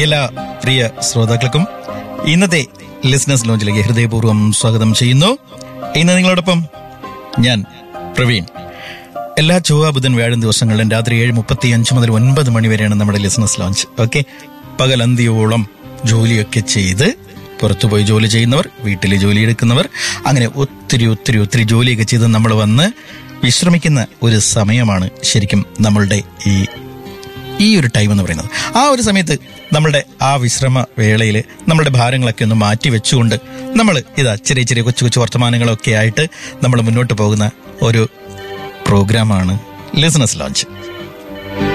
എല്ലാ പ്രിയ ശ്രോതാക്കൾക്കും ഇന്നത്തെ ലിസ്നസ് ലോഞ്ചിലേക്ക് ഹൃദയപൂർവ്വം സ്വാഗതം ചെയ്യുന്നു ഇന്ന് നിങ്ങളോടൊപ്പം ഞാൻ പ്രവീൺ എല്ലാ ചൊവ്വ ബുധൻ വ്യാഴം ദിവസങ്ങളിലും രാത്രി ഏഴ് മുപ്പത്തി അഞ്ച് മുതൽ ഒൻപത് മണി വരെയാണ് നമ്മുടെ ലിസണസ് ലോഞ്ച് ഓക്കെ പകലന്തിയോളം ജോലിയൊക്കെ ചെയ്ത് പുറത്തുപോയി ജോലി ചെയ്യുന്നവർ വീട്ടിൽ ജോലി എടുക്കുന്നവർ അങ്ങനെ ഒത്തിരി ഒത്തിരി ഒത്തിരി ജോലിയൊക്കെ ചെയ്ത് നമ്മൾ വന്ന് വിശ്രമിക്കുന്ന ഒരു സമയമാണ് ശരിക്കും നമ്മളുടെ ഈ ഈ ഒരു ടൈം എന്ന് പറയുന്നത് ആ ഒരു സമയത്ത് നമ്മളുടെ ആ വിശ്രമ വേളയിൽ നമ്മളുടെ ഭാരങ്ങളൊക്കെ ഒന്ന് മാറ്റി വെച്ചുകൊണ്ട് നമ്മൾ ഇതാ ചെറിയ ചെറിയ കൊച്ചു കൊച്ചു വർത്തമാനങ്ങളൊക്കെ ആയിട്ട് നമ്മൾ മുന്നോട്ട് പോകുന്ന ഒരു പ്രോഗ്രാമാണ് ലിസണസ് ലോഞ്ച്